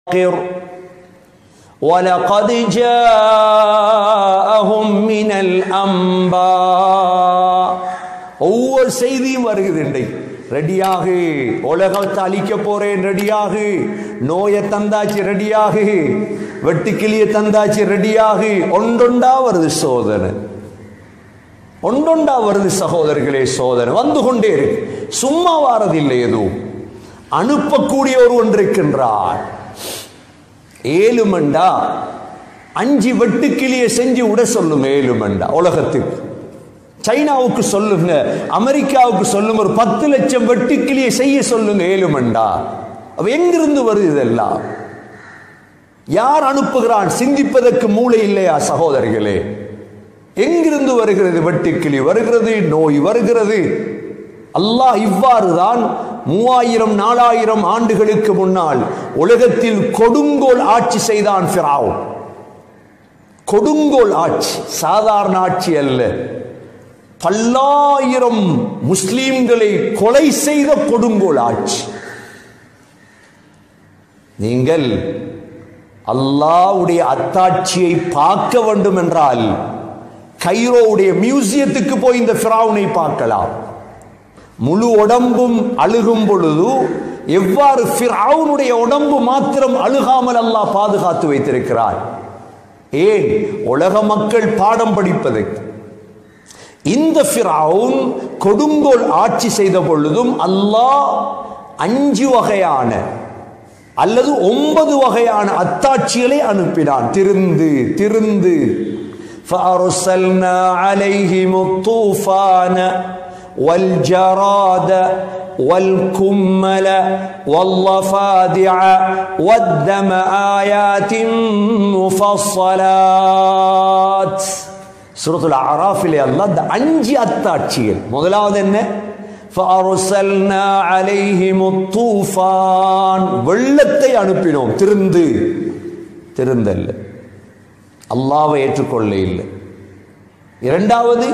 الآخر ولقد جاءهم من الأنباء ஒவ்வொரு செய்தியும் வருகிறது இன்றைக்கு ரெடியாகு உலகத்தை அழிக்க போறேன் ரெடியாகு நோயை தந்தாச்சு ரெடியாகு வெட்டுக்கிளிய தந்தாச்சு ரெடியாகு ஒன்றொண்டா வருது சோதனை ஒன்றொண்டா வருது சகோதரர்களே சோதனை வந்து கொண்டே இருக்கு சும்மா வாரதில்லை எதுவும் அனுப்பக்கூடிய ஒருவன் இருக்கின்றார் ஏழுமண்டா அஞ்சு வெட்டுக்கிளியை செஞ்சு விட சொல்லுங்க ஏழுமண்டா உலகத்துக்கு சைனாவுக்கு சொல்லுங்க அமெரிக்காவுக்கு சொல்லுங்க ஒரு பத்து லட்சம் வெட்டுக்கிளியை செய்ய சொல்லுங்க ஏழுமண்டா அவ எங்கிருந்து வருது இதெல்லாம் யார் அனுப்புகிறான் சிந்திப்பதற்கு மூளை இல்லையா சகோதரிகளே எங்கிருந்து வருகிறது வெட்டுக்கிளி வருகிறது நோய் வருகிறது அல்லாஹ் இவ்வாறு தான் மூவாயிரம் நாலாயிரம் ஆண்டுகளுக்கு முன்னால் உலகத்தில் கொடுங்கோல் ஆட்சி செய்தான் ஃபிராவும் கொடுங்கோல் ஆட்சி சாதாரண ஆட்சி அல்ல பல்லாயிரம் முஸ்லீம்களை கொலை செய்த கொடுங்கோல் ஆட்சி நீங்கள் அல்லாவுடைய அத்தாட்சியை பார்க்க வேண்டும் என்றால் கைரோவுடைய மியூசியத்துக்கு போய் இந்த ஃபிராவுனை பார்க்கலாம் முழு உடம்பும் அழுகும் பொழுது எவ்வாறு ஃபிரௌனுடைய உடம்பு மாத்திரம் அழுகாமல் அல்லாஹ் பாதுகாத்து வைத்திருக்கிறார் ஏன் உலக மக்கள் பாடம் படிப்பதற்கு இந்த ஃபிரௌன் கொடுங்கோல் ஆட்சி செய்த பொழுதும் அல்லாஹ் அஞ்சு வகையான அல்லது ஒன்பது வகையான அத்தாட்சிகளை அனுப்பினான் திருந்து திருந்து فأرسلنا عليهم الطوفان والجراد والكمل والضفادع والدم آيات مفصلات சூரத்துல் அராஃபிலே அல்லாஹ் இந்த அஞ்சு அத்தாட்சிகள் முதலாவது என்ன فأرسلنا عليهم الطوفان வெள்ளத்தை அனுப்பினோம் திருந்து திருந்தல்ல அல்லாவை ஏற்றுக்கொள்ள இல்லை இரண்டாவது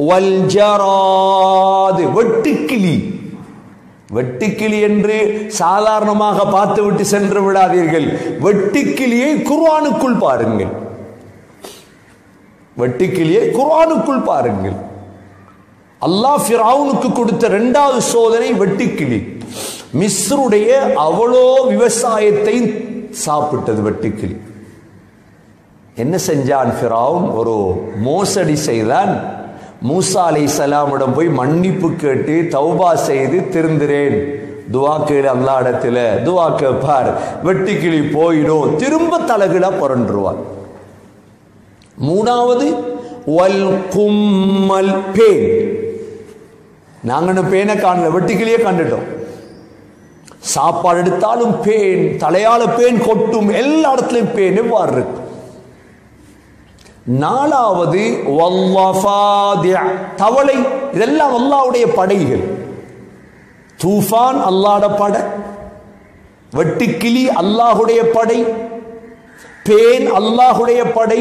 வல்ஜராது வெட்டுக்கிளி வெட்டுக்கிளி என்று சாதாரணமாக பார்த்துவிட்டு சென்று விடாதீர்கள் வெட்டுக்கிளியை குர்ஆனுக்குள் பாருங்கள் வெட்டுக்கிளியை குர்ஆனுக்குள் பாருங்கள் அல்லாஹ் ஃபிரௌனுக்கு கொடுத்த இரண்டாவது சோதனை வெட்டுக்கிளி மிஸ்ருடைய அவ்வளோ விவசாயத்தை சாப்பிட்டது வெட்டுக்கிளி என்ன செஞ்சான் ஃபிரௌன் ஒரு மோசடி செய்தான் மூசா அலை சலாமிடம் போய் மன்னிப்பு கேட்டு தௌபா செய்து திருந்துறேன் துவா கேளு அல்லா இடத்துல துவா கேட்பார் வெட்டுக்கிளி போயிடும் திரும்ப தலகிடா புரண்டுருவார் மூணாவது வல் கும்மல் பேன் நாங்க பேனை காணல வெட்டுக்கிளியே கண்டுட்டோம் சாப்பாடு எடுத்தாலும் பேன் தலையால பேன் கொட்டும் எல்லா இடத்துலயும் பேன் எவ்வாறு இருக்கு நாலாவது தவளை இதெல்லாம் அல்லாவுடைய படைகள் தூஃபான் அல்லாட படை வெட்டுக்கிளி அல்லாஹுடைய படை பேன் அல்லாஹுடைய படை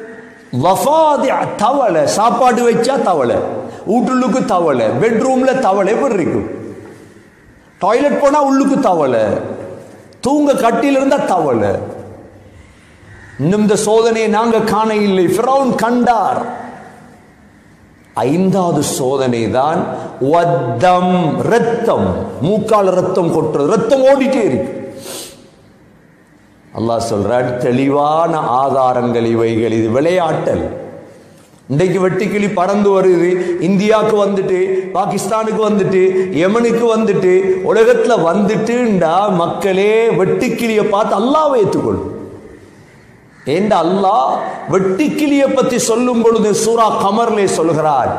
தவளை சாப்பாடு வச்சா தவளை வீட்டுள்ளுக்கு தவளை பெட்ரூம்ல தவளை எப்படி இருக்கும் டாய்லெட் போனா உள்ளுக்கு தவளை தூங்க கட்டில இருந்தா தவளை இன்னும் இந்த சோதனையை நாங்க காண இல்லை ஃபிரௌன் கண்டார் ஐந்தாவது சோதனை தான் வத்தம் ரத்தம் மூக்கால ரத்தம் கொட்டுறது ரத்தம் ஓடிட்டே இருக்கு அல்லாஹ் சொல்றார் தெளிவான ஆதாரங்கள் இவைகள் இது விளையாட்டல் இன்றைக்கு வெட்டுக்கிளி பறந்து வருது இந்தியாவுக்கு வந்துட்டு பாகிஸ்தானுக்கு வந்துட்டு யமனுக்கு வந்துட்டு உலகத்துல வந்துட்டுண்டா மக்களே வெட்டுக்கிளியை பார்த்து அல்லாவை ஏற்றுக்கொள்ளும் ஏண்ட அல்லாஹ் வெட்டுக்கிளிய பத்தி சொல்லும் பொழுது சூரா கமர்லே சொல்கிறார்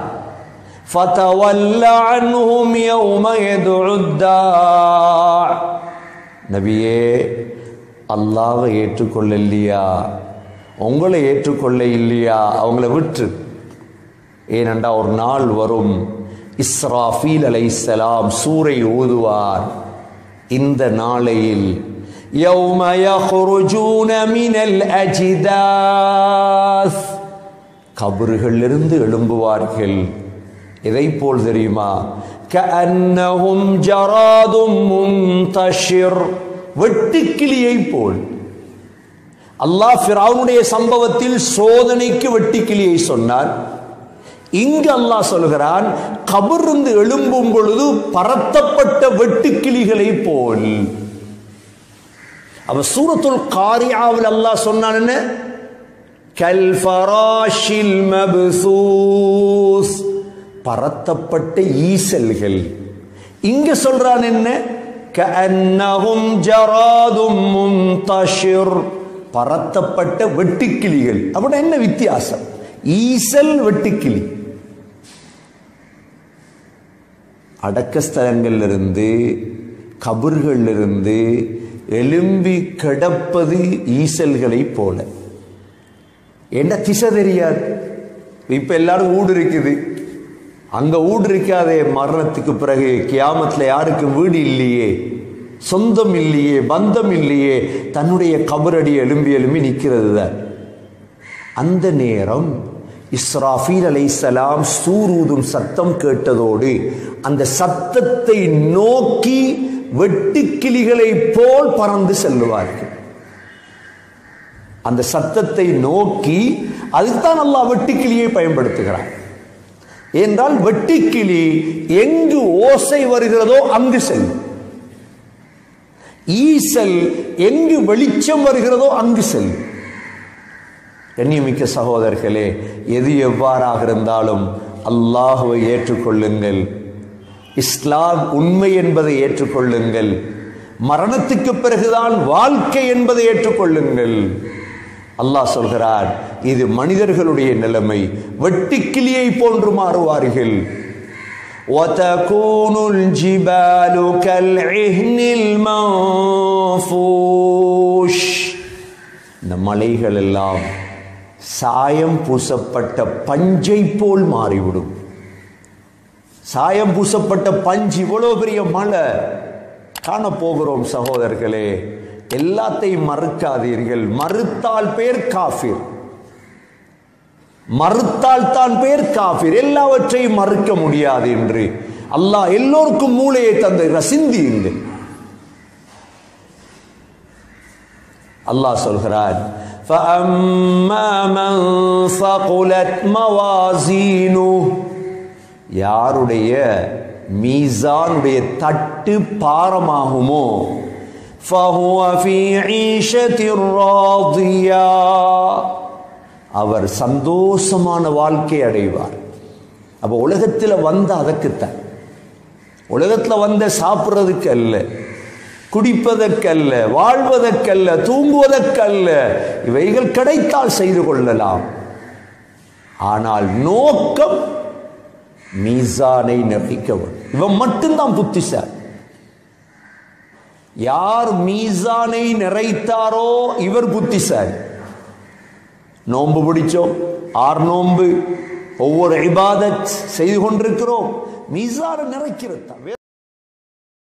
நபியே அல்லாவை ஏற்றுக்கொள்ள இல்லையா உங்களை ஏற்றுக்கொள்ள இல்லையா அவங்கள விட்டு ஏனென்றா ஒரு நாள் வரும் இஸ்ராஃபீல் அலைசலாம் சூரை ஊதுவார் இந்த நாளையில் يوم يخرجون من الأجداث கபறுகளிலிருந்து எழும்புவார்கள் எதை போல் தெரியுமா كأنهم جراد منتشر வெட்டுக்கிளியை போல் அல்லாஹ் ஃபிரௌனுடைய சம்பவத்தில் சோதனைக்கு வெட்டுக்கிளியை சொன்னார் இங்கு அல்லாஹ் சொல்கிறான் கபருந்து எழும்பும் பொழுது பரத்தப்பட்ட வெட்டுக்கிளிகளை போல் அவ சூரத்துல் காரியாவில் அல்லாஹ் சொன்னான் என்ன கல் ஃபராஷில் மப்சூஸ் பரத்தப்பட்ட ஈசல்கள் இங்க சொல்றான் என்ன கஅன்னஹும் ஜராதும் முன்தஷிர் பரத்தப்பட்ட வெட்டுக்கிளிகள் அப்படி என்ன வித்தியாசம் ஈசல் வெட்டுக்கிளி அடக்கஸ்தலங்கள்ல இருந்து கபர்கள்ல இருந்து எலும்பி கிடப்பது ஈசல்களை போல என்ன திசை தெரியாது இப்ப எல்லாரும் ஊடு இருக்குது அங்க ஊடு இருக்காதே மரணத்துக்கு பிறகு கியாமத்துல யாருக்கும் வீடு இல்லையே சொந்தம் இல்லையே பந்தம் இல்லையே தன்னுடைய கபரடி எலும்பி எலும்பி நிற்கிறது தான் அந்த நேரம் இஸ்ராஃபீல் அலைசலாம் சூரூதும் சத்தம் கேட்டதோடு அந்த சத்தத்தை நோக்கி வெட்டுக்கிளிகளை போல் பறந்து செல்லுவார்கள் அந்த சத்தத்தை நோக்கி அதுதான் அல்லாஹ் வெட்டுக்கிளியை பயன்படுத்துகிறார் என்றால் வெட்டுக்கிளி எங்கு ஓசை வருகிறதோ அங்கு செல்லும் ஈசல் எங்கு வெளிச்சம் வருகிறதோ அங்கு செல்லும் கண்ணியமிக்க சகோதரர்களே எது எவ்வாறாக இருந்தாலும் அல்லாஹுவை ஏற்றுக்கொள்ளுங்கள் இஸ்லாம் உண்மை என்பதை ஏற்றுக்கொள்ளுங்கள் மரணத்துக்கு பிறகுதான் வாழ்க்கை என்பதை ஏற்றுக்கொள்ளுங்கள் அல்லாஹ் சொல்கிறார் இது மனிதர்களுடைய நிலைமை வெட்டுக்கிளியை போன்று மாறுவார்கள் وتكون الجبال كالعهن المنفوش இந்த மலைகள் எல்லாம் சாயம் பூசப்பட்ட பஞ்சை போல் மாறிவிடும் சாயம் பூசப்பட்ட பஞ்சு இவ்வளவு பெரிய மலை காண போகிறோம் சகோதரர்களே எல்லாத்தையும் மறுக்காதீர்கள் மறுத்தால் பேர் காஃபிர் மறுத்தால் தான் பேர் காஃபிர் எல்லாவற்றையும் மறுக்க முடியாது என்று அல்லாஹ் எல்லோருக்கும் மூளையை தந்து ரசிந்தியுங்கள் அல்லாஹ் சொல்கிறார் فَأَمَّا مَنْ ثَقُلَتْ مَوَازِينُهُ யாருடைய மீசானுடைய தட்டு பாரமாகுமோ فَهُوَ فِي عِيشَةٍ رَاضِيَةٍ அவர் சந்தோஷமான வாழ்க்கை அடைவார் அப்ப உலகத்தில் வந்த அதற்குத்தான் உலகத்தில் வந்த சாப்பிட்றதுக்கு அல்ல குடிப்பதற்கல்ல வாழ்வதற்கல்ல தூங்குவதற்கல்ல இவைகள் கிடைத்தால் செய்து கொள்ளலாம் ஆனால் நோக்கம் மீசானை நிறைக்க வேண்டும் இவன் மட்டும்தான் புத்திசாலி யார் மீசானை நிறைத்தாரோ இவர் புத்திசாலி நோன்பு பிடிச்சோம் ஆறு நோன்பு ஒவ்வொரு இபாதத் செய்து கொண்டிருக்கிறோம் மீசானை நிறைக்கிறது